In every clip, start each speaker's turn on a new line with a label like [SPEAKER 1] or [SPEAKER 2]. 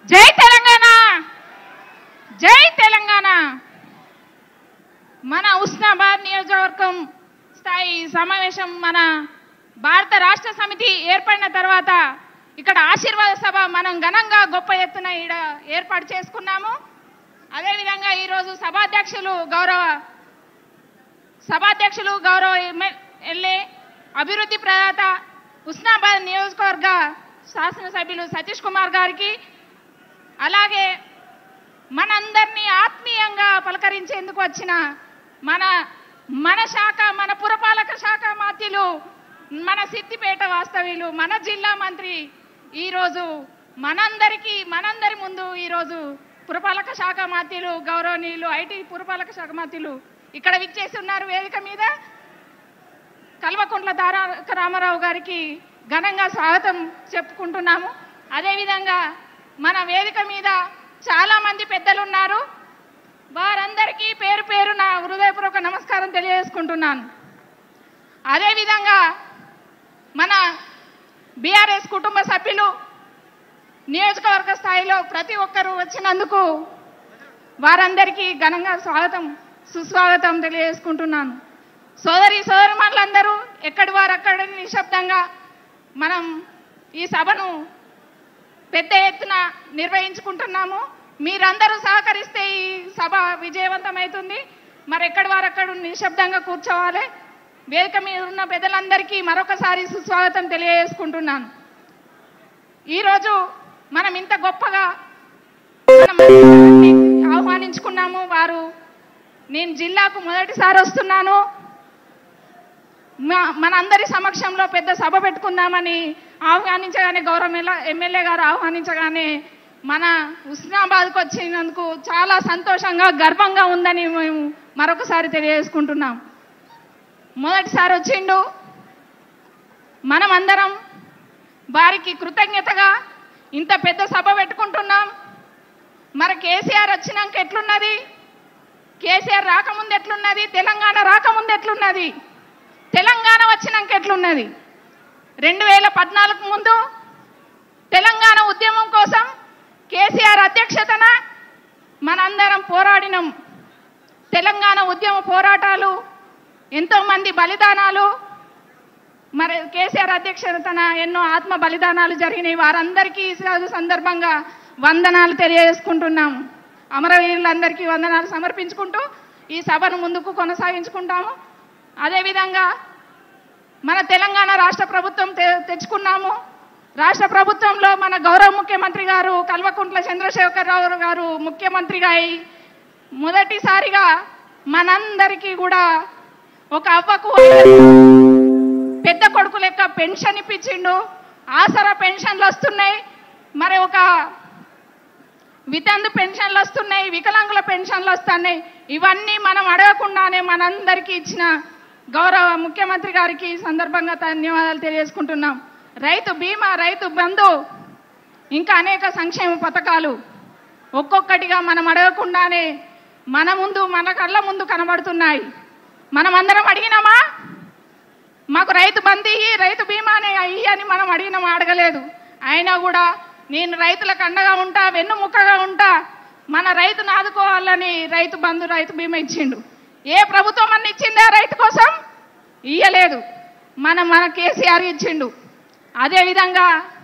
[SPEAKER 1] జై తెలంగాణ జై తెలంగాణ మన ఉస్నాబాద్ నియోజకవర్గం స్థాయి సమావేశం మన భారత రాష్ట్ర సమితి ఏర్పడిన తర్వాత ఇక్కడ ఆశీర్వాద సభ మనం ఘనంగా గొప్ప ఎత్తున ఈడ ఏర్పాటు చేసుకున్నాము అదేవిధంగా ఈరోజు సభాధ్యక్షులు గౌరవ సభాధ్యక్షులు గౌరవ ఎమ్మెల్యే అభివృద్ధి ప్రదాత ఉస్నాబాద్ నియోజకవర్గ శాసనసభ్యులు సతీష్ కుమార్ గారికి అలాగే మనందరినీ ఆత్మీయంగా పలకరించేందుకు వచ్చిన మన మన శాఖ మన పురపాలక శాఖ మాత్యులు మన సిద్దిపేట వాస్తవ్యులు మన జిల్లా మంత్రి ఈరోజు మనందరికీ మనందరి ముందు ఈరోజు పురపాలక శాఖ మాత్యులు గౌరవనీయులు ఐటీ పురపాలక శాఖ మాత్యులు ఇక్కడ విచ్చేసి ఉన్నారు వేదిక మీద కల్వకుంట్ల తారక రామారావు గారికి ఘనంగా స్వాగతం చెప్పుకుంటున్నాము అదేవిధంగా మన వేదిక మీద చాలా మంది పెద్దలు ఉన్నారు వారందరికీ పేరు పేరు నా హృదయపూర్వక నమస్కారం తెలియజేసుకుంటున్నాను అదేవిధంగా మన బీఆర్ఎస్ కుటుంబ సభ్యులు నియోజకవర్గ స్థాయిలో ప్రతి ఒక్కరూ వచ్చినందుకు వారందరికీ ఘనంగా స్వాగతం సుస్వాగతం తెలియజేసుకుంటున్నాను సోదరి సోదరుమణులందరూ ఎక్కడి వారు అక్కడ నిశ్శబ్దంగా మనం ఈ సభను పెద్ద ఎత్తున నిర్వహించుకుంటున్నాము మీరందరూ సహకరిస్తే ఈ సభ విజయవంతమవుతుంది మరి ఎక్కడి వారు అక్కడ నిశ్శబ్దంగా కూర్చోవాలి వేదిక మీద ఉన్న పెద్దలందరికీ మరొకసారి సుస్వాగతం తెలియజేసుకుంటున్నాను ఈరోజు మనం ఇంత గొప్పగా మన మంత్రులని ఆహ్వానించుకున్నాము వారు నేను జిల్లాకు మొదటిసారి వస్తున్నాను మా- మనందరి సమక్షంలో పెద్ద సభ పెట్టుకుందామని ఆహ్వానించగానే గౌరవ ఎమ్మెల్యే- ఎమ్మెల్యే గారు ఆహ్వానించగానే మన ఉస్నాబాద్కు వచ్చినందుకు చాలా సంతోషంగా గర్వంగా ఉందని మేము మరొకసారి తెలియజేసుకుంటున్నాం మొదటిసారి వచ్చిండు మనమందరం వారికి కృతజ్ఞతగా ఇంత పెద్ద సభ పెట్టుకుంటున్నాం మరి కేసీఆర్ వచ్చినాక ఎట్లున్నది కేసీఆర్ రాకముందు ఎట్లున్నది తెలంగాణ రాకముందు ఎట్లున్నది తెలంగాణ వచ్చినాక ఎట్లున్నది రెండు వేల పద్నాలుగు ముందు తెలంగాణ ఉద్యమం కోసం కేసీఆర్ అధ్యక్షతన మనందరం పోరాడినం తెలంగాణ ఉద్యమ పోరాటాలు ఎంతోమంది బలిదానాలు మరి కేసీఆర్ అధ్యక్షతన ఎన్నో ఆత్మ బలిదానాలు జరిగినాయి వారందరికీ ఈ స- సందర్భంగా వందనాలు తెలియజేసుకుంటున్నాము అమరవీరులందరికీ వందనాలు సమర్పించుకుంటూ ఈ సభను ముందుకు కొనసాగించుకుంటాము అదేవిధంగా మన తెలంగాణ రాష్ట్ర ప్రభుత్వం తె- తెచ్చుకున్నాము రాష్ట్ర ప్రభుత్వంలో మన గౌరవ ముఖ్యమంత్రి గారు కల్వకుంట్ల చంద్రశేఖరరావు గారు ముఖ్యమంత్రిగా అయి మొదటిసారిగా మనందరికీ కూడా ఒక అవ్వకు పెద్ద కొడుకు లెక్క పెన్షన్ ఇప్పించిండు ఆసరా పెన్షన్లు వస్తున్నాయి మరి ఒక వితంతు పెన్షన్లు వస్తున్నాయి వికలాంగుల పెన్షన్లు వస్తున్నాయి ఇవన్నీ మనం అడగకుండానే మనందరికీ ఇచ్చిన గౌరవ ముఖ్యమంత్రి గారికి ఈ సందర్భంగా ధన్యవాదాలు తెలియజేసుకుంటున్నాం రైతు బీమా రైతు బంధు ఇంకా అనేక సంక్షేమ పథకాలు ఒక్కొక్కటిగా మనం అడగకుండానే మన ముందు మన కళ్ళ ముందు కనబడుతున్నాయి మనం అందరం అడిగినామా మాకు రైతు బంధు ఇయ్యి రైతు బీమానే అయ్యి అని మనం అడిగినామా అడగలేదు అయినా కూడా నేను రైతులకు అండగా ఉంటా వెన్నుముక్కగా ఉంటా మన రైతును ఆదుకోవాలని రైతు బంధు రైతు బీమా ఇచ్చిండు ఏ ప్రభుత్వం అన్న ఇచ్చిందా రైతు కోసం ఇయ్యలేదు మన మన కేసీఆర్ ఇచ్చిండు అదేవిధంగా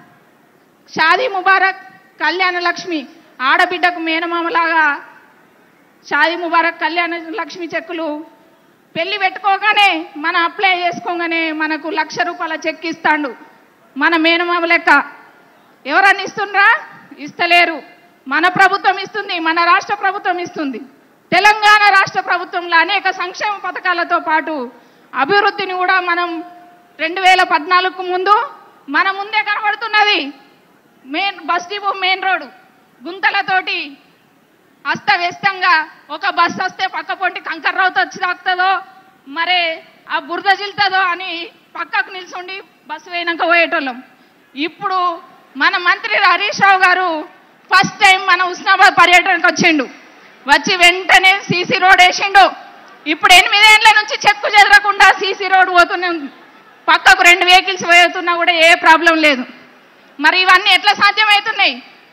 [SPEAKER 1] షాదీ ముబారక్ కళ్యాణ లక్ష్మి ఆడబిడ్డకు మేనమామలాగా షాదీ ముబారక్ కళ్యాణ లక్ష్మి చెక్కులు పెళ్లి పెట్టుకోగానే మన అప్లై చేసుకోగానే మనకు లక్ష రూపాయల చెక్ ఇస్తాడు మన మేనమామ లెక్క ఎవరన్నా ఇస్తుండ్రా ఇస్తలేరు మన ప్రభుత్వం ఇస్తుంది మన రాష్ట్ర ప్రభుత్వం ఇస్తుంది తెలంగాణ రాష్ట్ర ప్రభుత్వంలో అనేక సంక్షేమ పథకాలతో పాటు అభివృద్ధిని కూడా మనం రెండు వేల పద్నాలుగుకు ముందు మన ముందే కనబడుతున్నది main bus depot main road గుంతలతోటి అస్తవ్యస్తంగా ఒక బస్సు వస్తే పక్క పొంటి కంకర్ రావుతో వచ్చి తాకుతుందో మరే ఆ బురద జిల్తుందో అని పక్కకు నిల్చుండి బస్సు పోయినాక పోయేటోళ్ళం ఇప్పుడు మన మంత్రి హరీష్ రావు గారు ఫస్ట్ టైం మన ఉస్నాబాద్ పర్యటనకు వచ్చిండు వచ్చి వెంటనే సీసీ రోడ్ వేసిండు ఇప్పుడు ఎనిమిదేళ్ల నుంచి చెక్కు చెదరకుండా సీసీ రోడ్ పోతూనే ఉంది పక్కకు రెండు వెహికల్స్ పోతున్నా కూడా ఏ ప్రాబ్లం లేదు మరి ఇవన్నీ ఎట్లా సాధ్యమవుతున్నాయి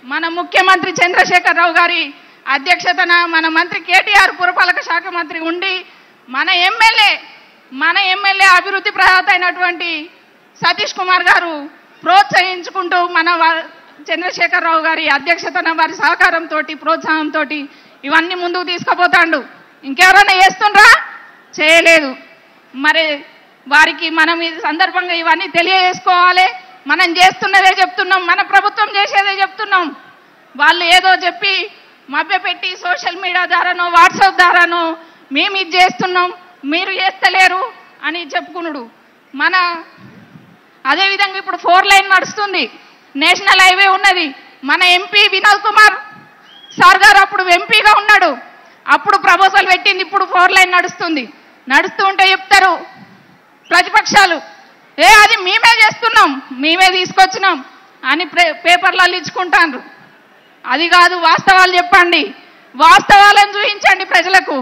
[SPEAKER 1] మన ముఖ్యమంత్రి చంద్రశేఖరరావు గారి అధ్యక్షతన మన మంత్రి కేటీఆర్ పురపాలక శాఖ మంత్రి ఉండి మన ఎమ్మెల్యే మన ఎమ్మెల్యే అభివృద్ధి ప్రదాత అయినటువంటి సతీష్ కుమార్ గారు ప్రోత్సహించుకుంటూ మన వా- చంద్రశేఖరరావు గారి అధ్యక్షతన వారి సహకారంతో ప్రోత్సాహంతో ఇవన్నీ ముందుకు తీసుకుపోతాండు ఇంకెవరైనా చేస్తుండ్రా చేయలేదు మరి వారికి మనం ఈ సందర్భంగా ఇవన్నీ తెలియజేసుకోవాలి మనం చేస్తున్నదే చెప్తున్నాం మన ప్రభుత్వం చేసేదే చెప్తున్నాం వాళ్ళు ఏదో చెప్పి మభ్యపెట్టి సోషల్ మీడియా ద్వారానో వాట్సాప్ ద్వారానో మేము ఇది చేస్తున్నాం మీరు చేస్తలేరు అని చెప్పుకునుడు మన అదేవిధంగా ఇప్పుడు ఫోర్ లైన్ నడుస్తుంది నేషనల్ హైవే ఉన్నది మన ఎంపీ వినోద్ కుమార్ సార్ గారు అప్పుడు ఎంపీగా ఉన్నాడు అప్పుడు ప్రపోజల్ పెట్టింది ఇప్పుడు ఫోర్ లైన్ నడుస్తుంది నడుస్తూ ఉంటే చెప్తారు ప్రతిపక్షాలు ఏ అది మేమే చేస్తున్నాం మేమే తీసుకొచ్చినాం అని ప్రే- పేపర్లలో ఇచ్చుకుంటాండ్రు అది కాదు వాస్తవాలు చెప్పండి వాస్తవాలను చూపించండి ప్రజలకు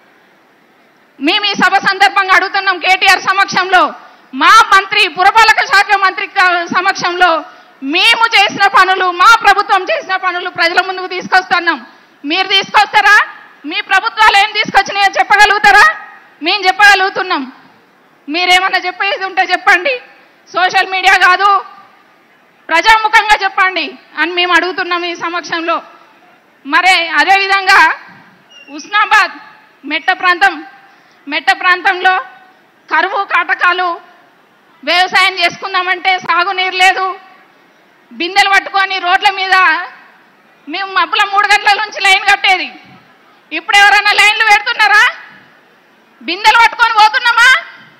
[SPEAKER 1] మేము ఈ సభ సందర్భంగా అడుగుతున్నాం కేటీఆర్ సమక్షంలో మా మంత్రి పురపాలక శాఖ మంత్రి క- సమక్షంలో మేము చేసిన పనులు మా ప్రభుత్వం చేసిన పనులు ప్రజల ముందుకు తీసుకొస్తున్నాం మీరు తీసుకొస్తారా మీ ప్రభుత్వాలు ఏం తీసుకొచ్చినాయో చెప్పగలుగుతారా మేము చెప్పగలుగుతున్నాం మీరేమన్నా చెప్పేది ఉంటే చెప్పండి సోషల్ మీడియా కాదు ప్రజాముఖంగా చెప్పండి అని మేము అడుగుతున్నాం ఈ సమక్షంలో మరే అదేవిధంగా ఉస్నాబాద్ మెట్ట ప్రాంతం మెట్ట ప్రాంతంలో కరువు కాటకాలు వ్యవసాయం చేసుకుందామంటే సాగునీరు లేదు బిందెలు పట్టుకొని రోడ్ల మీద మేము మబ్బుల మూడు గంటల నుంచి లైన్ కట్టేది ఇప్పుడు ఎవరైనా లైన్లు పెడుతున్నారా బిందెలు పట్టుకొని పోతున్నామా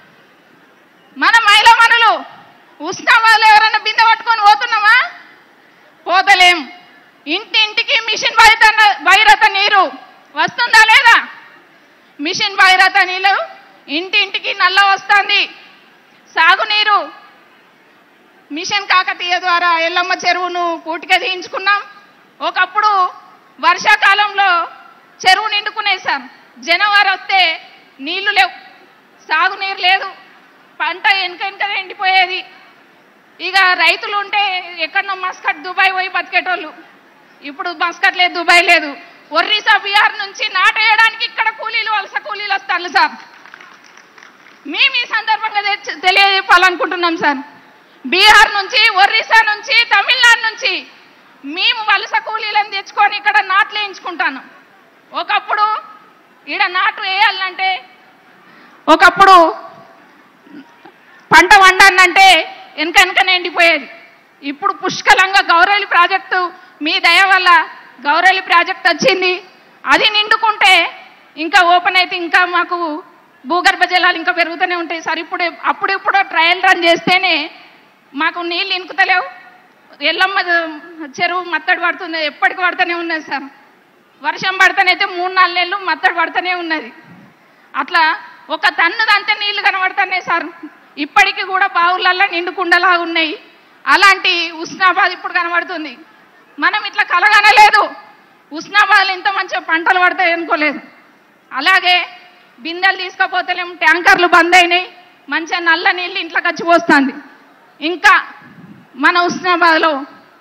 [SPEAKER 1] మన మహిళా మనులు ఉస్నాబాద్లో ఎవరైనా బిందె పట్టుకొని పోతున్నామా పోతలేం ఇంటింటికి మిషన్ భైరత భైరత నీరు వస్తుందా లేదా మిషన్ భైరత నీళ్ళు ఇంటింటికి నల్ల వస్తుంది సాగునీరు మిషన్ కాకతీయ ద్వారా ఎల్లమ్మ చెరువును పూటిక తీయించుకున్నాం ఒకప్పుడు వర్షాకాలంలో చెరువు నిండుకునేసాం జనవరి వస్తే నీళ్లు లేవు సాగునీరు లేదు పంట వెనక వెనక ఎండిపోయేది ఇక రైతులు ఉంటే ఎక్కడనో మస్కట్ దుబాయ్ పోయి బతికేటోళ్ళు ఇప్పుడు మస్కట్ లేదు దుబాయ్ లేదు ఒర్రిసా బీహార్ నుంచి నాటేయడానికి ఇక్కడ కూలీలు వలస కూలీలు వస్తారు సార్ మేము ఈ సందర్భంగా తెచ్చ- తెలియజెప్పాలనుకుంటున్నాం సార్ బీహార్ నుంచి ఒరిస్సా నుంచి తమిళనాడు నుంచి మేము వలస కూలీలను తెచ్చుకొని ఇక్కడ నాట్లు వేయించుకుంటాను ఒకప్పుడు ఈడ నాటు వేయాలంటే ఒకప్పుడు పంట వండానంటే వెనక వెనకనే ఎండిపోయేది ఇప్పుడు పుష్కలంగా గౌరవలి ప్రాజెక్టు మీ దయ వల్ల గౌరవలి ప్రాజెక్ట్ వచ్చింది అది నిండుకుంటే ఇంకా ఓపెన్ అయితే ఇంకా మాకు భూగర్భ జలాలు ఇంకా పెరుగుతూనే ఉంటాయి సార్ ఇప్పుడు అప్పుడిప్పుడు ట్రయల్ రన్ చేస్తేనే మాకు నీళ్ళు ఇంకుతలేవు ఎల్లమ్మ చెరువు మత్తడి పడుతుంది ఎప్పటికి పడుతూనే ఉన్నది సార్ వర్షం పడితేనైతే మూడు నాలుగు నెలలు మత్తడి పడుతూనే ఉన్నది అట్లా ఒక తన్నుదంతే నీళ్లు కనబడుతున్నాయి సార్ ఇప్పటికీ కూడా బావులల్లో నిండుకుండలాగా ఉన్నాయి అలాంటి ఉస్నాబాద్ ఇప్పుడు కనబడుతుంది మనం ఇట్లా కలగనలేదు ఉస్నాబాద్లో ఇంత మంచిగా పంటలు పడతాయి అనుకోలేదు అలాగే బిందెలు తీసుకపోతలేం ట్యాంకర్లు బంద్ అయినాయి మంచిగా నల్ల నీళ్ళు ఇంట్లోకి వచ్చి పోస్తుంది ఇంకా మన ఉస్నాబాద్లో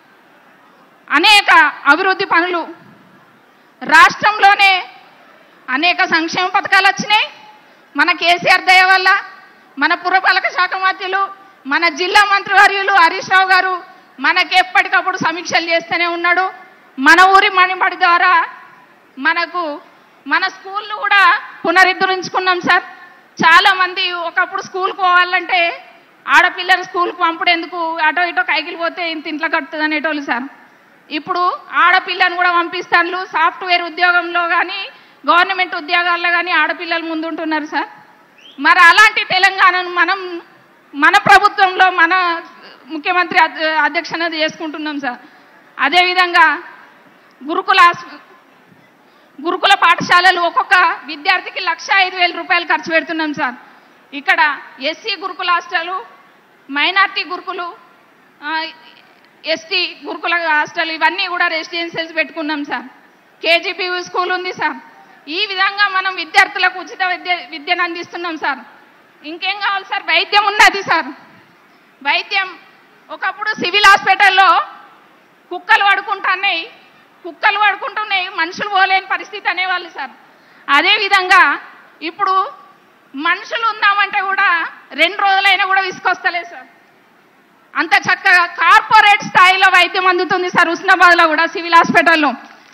[SPEAKER 1] అనేక అభివృద్ధి పనులు రాష్ట్రంలోనే అనేక సంక్షేమ పథకాలు వచ్చినాయి మన కేసీఆర్ దయ వల్ల మన పురపాలక శాఖ మంత్రులు మన జిల్లా మంత్రివర్యులు హరీష్ రావు గారు మనకి ఎప్పటికప్పుడు సమీక్షలు చేస్తూనే ఉన్నాడు మన ఊరి మణిబడి ద్వారా మనకు మన స్కూళ్ళు కూడా పునరుద్ధరించుకున్నాం సార్ చాలా మంది ఒకప్పుడు స్కూల్కి పోవాలంటే ఆడపిల్లలు స్కూల్కి పంపుడు ఎందుకు అటో ఇటో కైకిలి పోతే ఇంత ఇంట్లో కడుతుంది అనేటోళ్ళు సార్ ఇప్పుడు ఆడపిల్లను కూడా పంపిస్తాను సాఫ్ట్వేర్ ఉద్యోగంలో కానీ గవర్నమెంట్ ఉద్యోగాల్లో కానీ ఆడపిల్లలు ముందుంటున్నారు సార్ మరి అలాంటి తెలంగాణను మనం మన ప్రభుత్వంలో మన ముఖ్యమంత్రి అధ్య- అధ్యక్షన చేసుకుంటున్నాం సార్ అదేవిధంగా గురుకుల ఆస్- గురుకుల పాఠశాలలు ఒక్కొక్క విద్యార్థికి లక్ష ఐదు వేల రూపాయలు ఖర్చు పెడుతున్నాం సార్ ఇక్కడ ఎస్సీ గురుకుల హాస్టలు మైనార్టీ గురుకులు ఆ, ఎస్టీ గురుకుల హాస్టల్ ఇవన్నీ కూడా రెసిడెన్సీస్ పెట్టుకున్నాం సార్ కేజీబీ స్కూల్ ఉంది సార్ ఈ విధంగా మనం విద్యార్థులకు ఉచిత విద్య విద్యను అందిస్తున్నాం సార్ ఇంకేం కావాలి సార్ వైద్యం ఉన్నది సార్ వైద్యం ఒకప్పుడు సివిల్ హాస్పిటల్లో కుక్కలు పడుకో పడుకుంటున్నాయి కుక్కలు పడుకుంటున్నాయి మనుషులు పోలేని పరిస్థితి అనేవాళ్ళు సార్ అదేవిధంగా ఇప్పుడు మనుషులు ఉందామంటే కూడా రెండు రోజులైనా కూడా తీసుకొస్తలేదు సార్ అంత చక్కగా కార్పొరేట్ స్థాయిలో వైద్యం అందుతుంది సార్ ఉస్నాబాద్లో కూడా సివిల్ హాస్పిటల్లో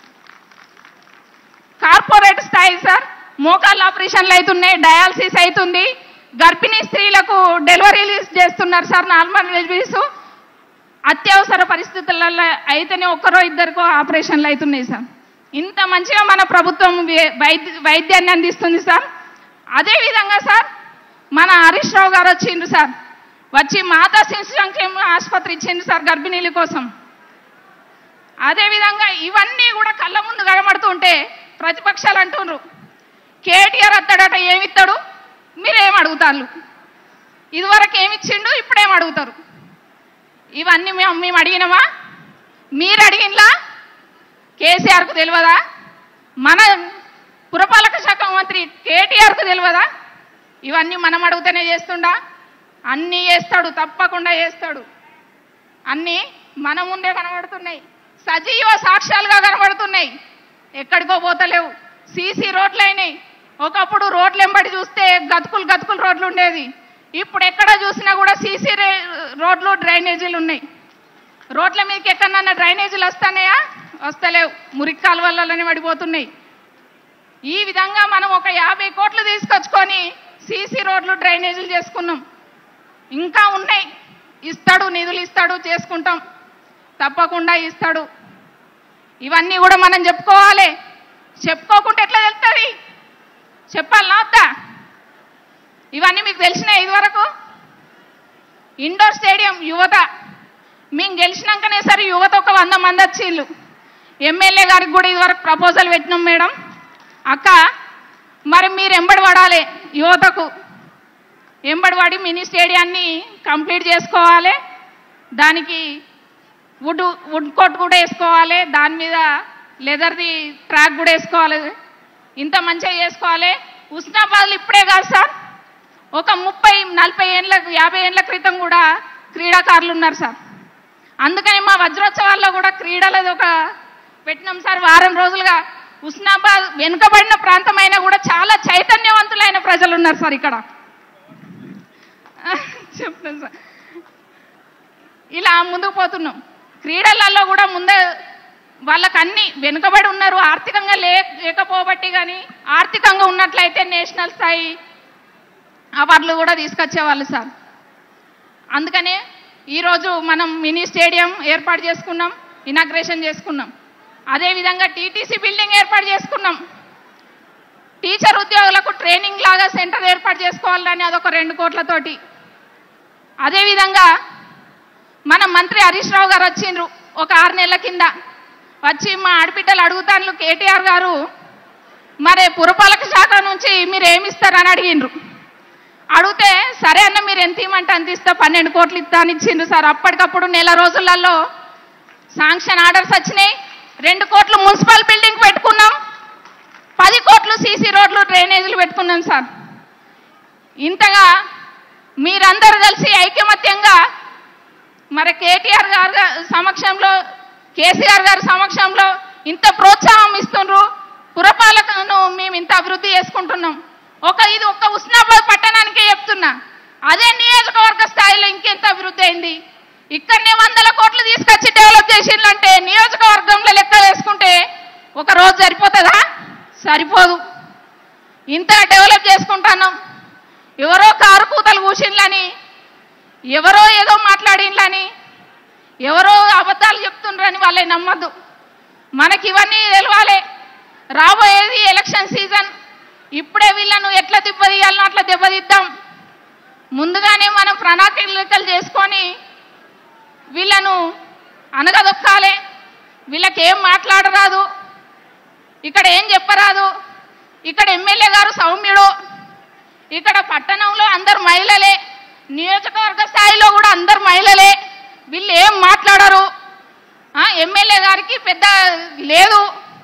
[SPEAKER 1] కార్పొరేట్ స్థాయి సార్ మోకాళ్ళ ఆపరేషన్లు అవుతున్నాయి డయాలసిస్ అవుతుంది గర్భిణీ స్త్రీలకు డెలివరీలు చేస్తున్నారు సార్ నార్మల్ డెలివరీస్ అత్యవసర పరిస్థితులలో అయితేనే ఒక్కరో ఇద్దరికో ఆపరేషన్లు అవుతున్నాయి సార్ ఇంత మంచిగా మన ప్రభుత్వం వే- వైద్య వైద్యాన్ని అందిస్తుంది సార్ అదేవిధంగా సార్ మన హరీష్ రావు గారు వచ్చిండ్రు సార్ వచ్చి మాతా శిశు సంక్షేమ ఆసుపత్రి ఇచ్చిండ్రు సార్ గర్భిణీల కోసం అదేవిధంగా ఇవన్నీ కూడా కళ్ళ ముందు కనబడుతుంటే ప్రతిపక్షాలు అంటున్నారు కేటీఆర్ అత్తాడట ఏమిస్తాడు మీరేం అడుగుతారు ఇదివరకు ఏమిచ్చిండు ఇప్పుడేం అడుగుతారు ఇవన్నీ మేము మేము అడిగినామా మీరు అడిగినలా కేసీఆర్కు తెలియదా మన పురపాలక శాఖ మంత్రి కేటీఆర్కు తెలియదా ఇవన్నీ మనం అడిగితేనే చేస్తుండా అన్నీ చేస్తాడు తప్పకుండా చేస్తాడు అన్నీ మన ముందే కనబడుతున్నాయి సజీవ సాక్ష్యాలుగా కనబడుతున్నాయి ఎక్కడికో పోతలేవు సీసీ రోడ్లు అయినాయి ఒకప్పుడు రోడ్లు ఎంబడి చూస్తే గతుకులు గతుకులు రోడ్లు ఉండేది ఇప్పుడు ఎక్కడ చూసినా కూడా సీసీ రోడ్లు డ్రైనేజీలు ఉన్నాయి రోడ్ల మీదకి ఎక్కడన్నా డ్రైనేజీలు వస్తానయా వస్తలేవు మురికి కాలువలలోనే పడిపోతున్నాయి ఈ విధంగా మనం ఒక యాభై కోట్లు తీసుకొచ్చుకొని సీసీ రోడ్లు డ్రైనేజీలు చేసుకున్నాం ఇంకా ఉన్నాయి ఇస్తాడు నిధులు ఇస్తాడు చేసుకుంటాం తప్పకుండా ఇస్తాడు ఇవన్నీ కూడా మనం చెప్పుకోవాలి చెప్పుకోకుంటే ఎట్లా తెలుస్తుంది చెప్పాలనా వద్దా ఇవన్నీ మీకు తెలిసినాయి ఇదివరకు ఇండోర్ స్టేడియం యువత మేము గెలిచినాకనే సరే యువత ఒక వంద మంది వచ్చిళ్ళు ఎమ్మెల్యే గారికి కూడా ఇదివరకు ప్రపోజల్ పెట్టినాం మేడం అక్క మరి మీరు ఎంబడి పడాలి యువతకు ఎంబడి పడి మినీ స్టేడియాన్ని కంప్లీట్ చేసుకోవాలి దానికి వుడ్ వుడ్ కోట్ కూడా వేసుకోవాలి దాని మీద లెదర్ది ట్రాక్ కూడా వేసుకోవాలి ఇంత మంచిగా చేసుకోవాలి ఉస్నాబాద్లు ఇప్పుడే కాదు సార్ ఒక ముప్పై నలభై ఏళ్ళ యాభై ఏళ్ళ క్రితం కూడా క్రీడాకారులు ఉన్నారు సార్ అందుకని మా వజ్రోత్సవాల్లో కూడా క్రీడలది ఒక పెట్టినాం సార్ వారం రోజులుగా ఉస్నాబాద్ వెనుకబడిన ప్రాంతమైనా కూడా చాలా చైతన్యవంతులైన ప్రజలు ఉన్నారు సార్ ఇక్కడ చెప్తాను సార్ ఇలా ముందుకు పోతున్నాం క్రీడలలో కూడా ముందే వాళ్ళకి అన్ని వెనుకబడి ఉన్నారు ఆర్థికంగా లే లేకపోబట్టి కానీ ఆర్థికంగా ఉన్నట్లయితే నేషనల్ స్థాయి అవార్డులు కూడా తీసుకొచ్చేవాళ్ళు సార్ అందుకనే ఈరోజు మనం మినీ స్టేడియం ఏర్పాటు చేసుకున్నాం ఇనాగ్రేషన్ చేసుకున్నాం అదేవిధంగా టీటీసీ బిల్డింగ్ ఏర్పాటు చేసుకున్నాం టీచర్ ఉద్యోగులకు ట్రైనింగ్ లాగా సెంటర్ ఏర్పాటు చేసుకోవాలని అదొక రెండు కోట్లతోటి అదేవిధంగా మన మంత్రి హరీష్ రావు గారు వచ్చిండ్రు ఒక ఆరు నెలల కింద వచ్చి మా ఆడబిడ్డలు అడుగుతాను కేటీఆర్ గారు మరి పురపాలక శాఖ నుంచి మీరు ఏమి ఇస్తారని అడిగిండ్రు అడిగితే సరే అన్న మీరు ఎంత ఇవ్వమంటే అంత ఇస్తా పన్నెండు కోట్లు ఇస్తా అని ఇచ్చిండ్రు సార్ అప్పటికప్పుడు నెల రోజులలో శాంక్షన్ ఆర్డర్స్ వచ్చినాయి రెండు కోట్లు మున్సిపల్ బిల్డింగ్ పెట్టుకున్నాం పది కోట్లు సీసీ రోడ్లు డ్రైనేజీలు పెట్టుకున్నాం సార్ ఇంతగా మీరందరూ కలిసి ఐకమత్యంగా మరి కేటీఆర్ గారు సమక్షంలో కేసీఆర్ గారి సమక్షంలో ఇంత ప్రోత్సాహం ఇస్తుండ్రు పురపాలకను మేము ఇంత అభివృద్ధి చేసుకుంటున్నాం ఒక ఇది ఒక ఉస్నాబాద్ పట్టణానికే చెప్తున్నా అదే నియోజకవర్గ స్థాయిలో ఇంకెంత అభివృద్ధి అయింది ఇక్కడనే వందల కోట్లు తీసుకొచ్చి డెవలప్ చేసిండ్లంటే నియోజకవర్గంలో లెక్క వేసుకుంటే ఒక రోజు సరిపోతుందా సరిపోదు ఇంత డెవలప్ చేసుకుంటున్నాం ఎవరో కారు కూతలు కూసిండ్లని ఎవరో ఏదో మాట్లాడిండ్లని ఎవరో అబద్ధాలు చెప్తుండ్రని వాళ్ళని నమ్మద్దు మనకి ఇవన్నీ తెలవాలి రాబోయేది ఎలక్షన్ సీజన్ ఇప్పుడే వీళ్ళను ఎట్లా దెబ్బతీయాలనో అట్లా దెబ్బతీద్దాం ముందుగానే మనం ప్రణాళికలు చేసుకొని వీళ్ళను అనగదొక్కాలి వీళ్ళకి ఏం మాట్లాడరాదు ఇక్కడ ఏం చెప్పరాదు ఇక్కడ ఎమ్మెల్యే గారు సౌమ్యుడు ఇక్కడ పట్టణంలో అందరు మహిళలే నియోజకవర్గ స్థాయిలో కూడా అందరు మహిళలే వీళ్ళు ఏం మాట్లాడరు ఆ, ఎమ్మెల్యే గారికి పెద్ద లేదు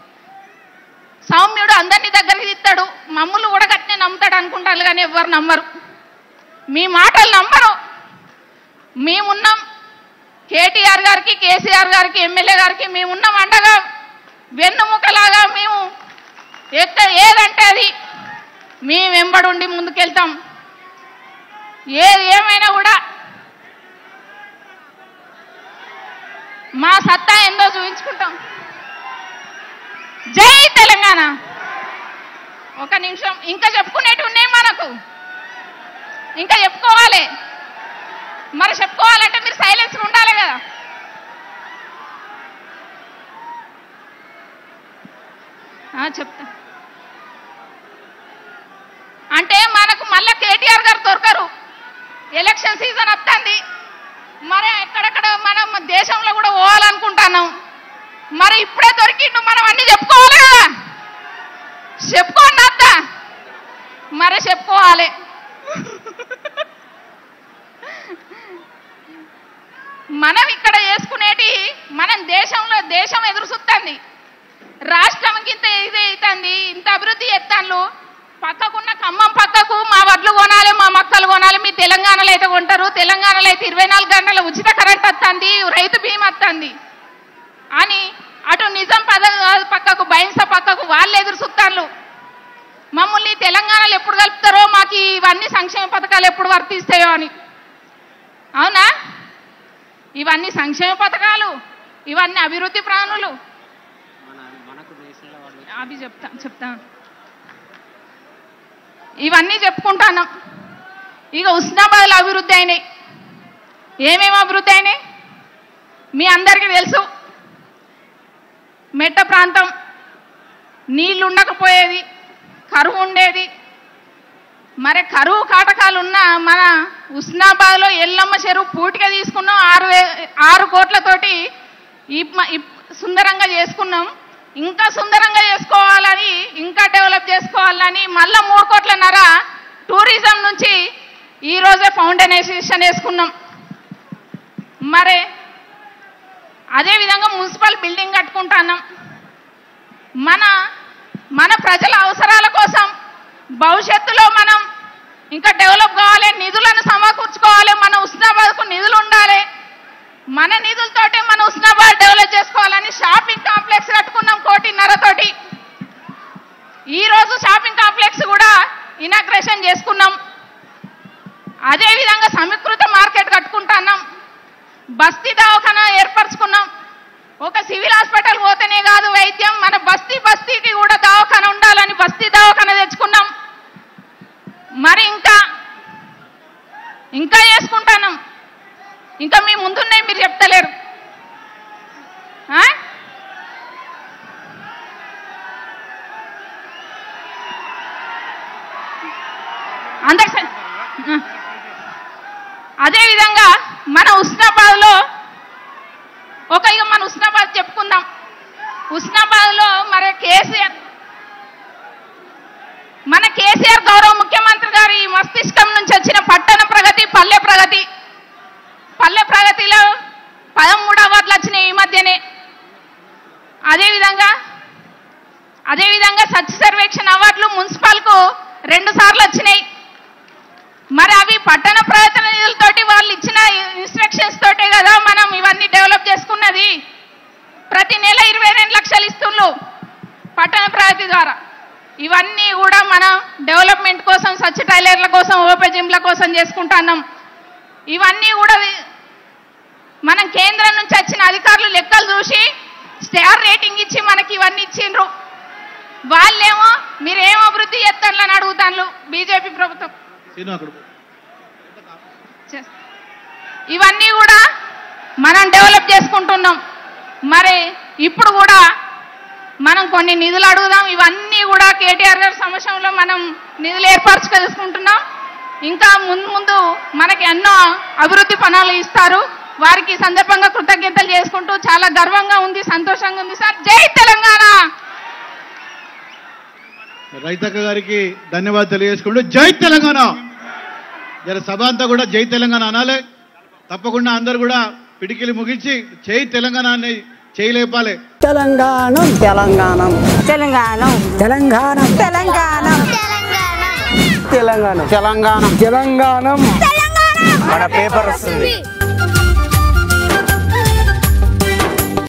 [SPEAKER 1] సౌమ్యుడు అందరినీ దగ్గరికి తిత్తాడు మమ్మల్ని కూడా గట్టినే నమ్ముతాడు అనుకుంటారు కానీ ఎవ్వరు నమ్మరు మీ మాటలు నమ్మరు మేమున్నాం కేటీఆర్ గారికి కేసీఆర్ గారికి ఎమ్మెల్యే గారికి మేము ఉన్నాం అండగా వెన్నుముకలాగా మేము ఎక్కడ ఏదంటే అది మేము వెంబడుండి ముందుకెళ్తాం ఏది ఏమైనా కూడా మా సత్తా ఏందో చూపించుకుంటాం జై తెలంగాణ ఒక నిమిషం ఇంకా చెప్పుకునేవి ఉన్నాయి మనకు ఇంకా చెప్పుకోవాలి మరి చెప్పుకోవాలంటే మీరు సైలెన్స్ ఉండాలి కదా ఆ, చెప్తా అంటే మనకు మళ్ళా కేటీఆర్ గారు దొరకరు ఎలక్షన్ సీజన్ వస్తుంది మరి ఎక్కడెక్కడ మనం దేశంలో కూడా పోవాలనుకుంటున్నాం మరి ఇప్పుడే దొరికిండు మనం అన్ని చెప్పుకోవాలి కదా చెప్పుకోండి అత్త మరి చెప్పుకోవాలి మనం ఇక్కడ చేసుకునేటి మనం దేశంలో దేశం ఎదురు చూస్తుంది రాష్ట్రం ఇంత ఇది అవుతుంది ఇంత అభివృద్ధి చేస్తాను పక్కకున్న ఖమ్మం పక్కకు మా వడ్లు కొనాలి మా మొక్కలు కొనాలి మీ తెలంగాణలో అయితే కొంటారు తెలంగాణలో అయితే ఇరవై నాలుగు గంటల ఉచిత కరెంట్ వస్తుంది రైతు బీమా వస్తుంది అని అటు నిజాం పద పక్కకు బైన్స పక్కకు వాళ్ళు ఎదురు చూస్తాను మమ్మల్ని తెలంగాణలో ఎప్పుడు కలుపుతారో మాకు ఇవన్నీ సంక్షేమ పథకాలు ఎప్పుడు వర్తిస్తాయో అని అవునా ఇవన్నీ సంక్షేమ పథకాలు ఇవన్నీ అభివృద్ధి ప్రాణులు
[SPEAKER 2] మన మనకు నేషనల్ అవార్డు
[SPEAKER 1] అవి చెప్తా చెప్తా ఇవన్నీ చెప్పుకుంటాను ఇక ఉస్నాబాద్లో అభివృద్ధి అయినాయి ఏమేమి అభివృద్ధి అయినాయి మీ అందరికీ తెలుసు మెట్ట ప్రాంతం నీళ్లు ఉండకపోయేది కరువు ఉండేది మరి కరువు కాటకాలు ఉన్న మన ఉస్నాబాద్లో ఎల్లమ్మ చెరువు పూటిగా తీసుకున్నాం ఆరు వే- ఆరు కోట్లతోటి ఇప్- ఇప్- సుందరంగా చేసుకున్నాం ఇంకా సుందరంగా చేసుకోవాలని ఇంకా డెవలప్ చేసుకోవాలని మళ్ళా మూడు కోట్లన్నర టూరిజం నుంచి ఈ రోజే ఫౌండేషన్ వేసుకున్నాం మరి అదేవిధంగా మున్సిపల్ బిల్డింగ్ కట్టుకుంటున్నాం మన మన ప్రజల అవసరాల కోసం భవిష్యత్తులో మనం ఇంకా డెవలప్ కావాలి నిధులను సమకూర్చుకోవాలి మన ఉస్నాబాద్కు నిధులు ఉండాలి మన నిధులతోటే మన ఉస్నాబాద్ డెవలప్ చేసుకోవాలని షాపింగ్ కాంప్లెక్స్ కట్టుకున్నాం కోటిన్నరతోటి ఈ రోజు షాపింగ్ కాంప్లెక్స్ కూడా ఇనాగ్రేషన్ చేసుకున్నాం అదేవిధంగా సమీకృత మార్కెట్ కట్టుకుంటున్నాం బస్తీ దవాఖానా ఏర్పరచుకున్నాం ఒక సివిల్ హాస్పిటల్ పోతేనే కాదు వైద్యం మన బస్తీ బస్తీకి కూడా దవాఖాన ఉండాలని బస్తీ దవాఖాన తెచ్చుకున్నాం మరి ఇంకా ఇంకా చేసుకుంటాను ఇంకా మీ ముందున్నాయి మీరు చెప్తలేరు ఆ? అందరికి స- ఆ. అదేవిధంగా మన ఉస్నాబాద్లో ఒక ఇక మన ఉస్నాబాద్ చెప్పుకుందాం ఉస్నాబాద్లో మరి కేసీఆర్ మన కేసీఆర్ గౌరవ ముఖ్యమంత్రి గారి మస్తిష్కం నుంచి వచ్చిన పట్టణ ప్రగతి పల్లె ప్రగతి పల్లె ప్రగతిలో పదమూడు అవార్డులు వచ్చినాయి ఈ మధ్యనే అదేవిధంగా అదేవిధంగా స్వచ్ఛ సర్వేక్షణ అవార్డులు మున్సిపల్కు రెండు సార్లు వచ్చినాయి మరి అవి పట్టణ ప్రయత్న నిధులతోటి వాళ్ళు ఇచ్చిన ఇన్స్ట్రక్షన్స్ తోటే కదా మనం ఇవన్నీ డెవలప్ చేసుకున్నది ప్రతి నెల ఇరవై రెండు లక్షలు ఇస్తుండ్రు పట్టణ ప్రగతి ద్వారా ఇవన్నీ కూడా మనం డెవలప్మెంట్ కోసం స్వచ్ఛ టైలర్ల కోసం ఓపెన్ జిమ్ల కోసం చేసుకుంటున్నాం ఇవన్నీ కూడా వి- మనం కేంద్రం నుంచి వచ్చిన అధికారులు లెక్కలు చూసి స్టార్ రేటింగ్ ఇచ్చి మనకి ఇవన్నీ ఇచ్చిండ్రు వాళ్ళేమో మీరేం అభివృద్ధి చేస్తారని అడుగుతాను బీజేపీ ప్రభుత్వం
[SPEAKER 3] సీను అక్కడ పో.
[SPEAKER 1] చేస్తా. ఇవన్నీ కూడా మనం డెవలప్ చేసుకుంటున్నాం మరి ఇప్పుడు కూడా మనం కొన్ని నిధులు అడుగుదాం ఇవన్నీ కూడా కేటీఆర్ గారి సమక్షంలో మనం నిధులు ఏర్పరచుకుంటున్నాం ఇంకా ముందు ముందు మనకి ఎన్నో అభివృద్ధి పనులు ఇస్తారు వారికి ఈ సందర్భంగా కృతజ్ఞతలు చేసుకుంటూ చాలా గర్వంగా ఉంది సంతోషంగా ఉంది సార్ జై తెలంగాణ
[SPEAKER 3] రైతక్క గారికి ధన్యవాదాలు తెలియజేసుకుంటూ జై తెలంగాణ జర సభ అంతా కూడా జై తెలంగాణ అనాలి తప్పకుండా అందరు కూడా పిడికిలి ముగించి జై తెలంగాణ అని చేయలేపాలి
[SPEAKER 4] తెలంగాణం తెలంగాణం
[SPEAKER 5] తెలంగాణ
[SPEAKER 4] తెలంగాణం
[SPEAKER 5] తెలంగాణ
[SPEAKER 4] తెలంగాణం
[SPEAKER 2] తెలంగాణ
[SPEAKER 4] తెలంగాణం
[SPEAKER 2] మన పేపర్ వస్తుంది